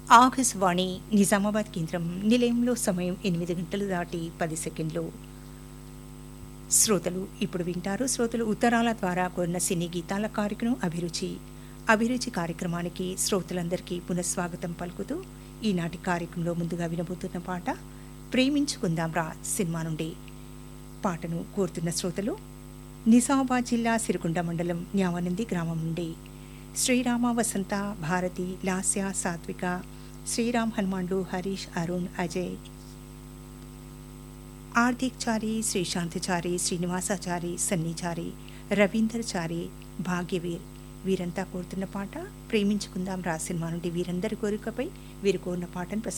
ఆకాశవాణి నిజామాబాద్ కేంద్రం నిలయంలో సమయం ఎనిమిది గంటలు దాటి పది సెకండ్లు శ్రోతలు ఇప్పుడు వింటారు శ్రోతలు ఉత్తరాల ద్వారా కొన్న సినీ గీతాల కార్యక్రమం అభిరుచి అభిరుచి కార్యక్రమానికి శ్రోతలందరికీ పునఃస్వాగతం పలుకుతూ ఈనాటి కార్యక్రమంలో ముందుగా వినబోతున్న పాట ప్రేమించుకుందాం రా సినిమా నుండి పాటను కోరుతున్న శ్రోతలు నిజామాబాద్ జిల్లా సిరికొండ మండలం న్యావనంది గ్రామం నుండి శ్రీరామ వసంత భారతి లాస్య సాత్విక శ్రీరామ్ హనుమాన్లు హరీష్ అరుణ్ అజయ్ ఆర్థిక్ చారి శ్రీశాంతచారి శ్రీనివాసాచారి సన్నిచారి రవీందర్ చారి భాగ్యవీర్ వీరంతా కోరుతున్న పాట ప్రేమించుకుందాం రా సినిమా నుండి వీరందరి కోరికపై వీరు కోరిన పాటను ప్రసారం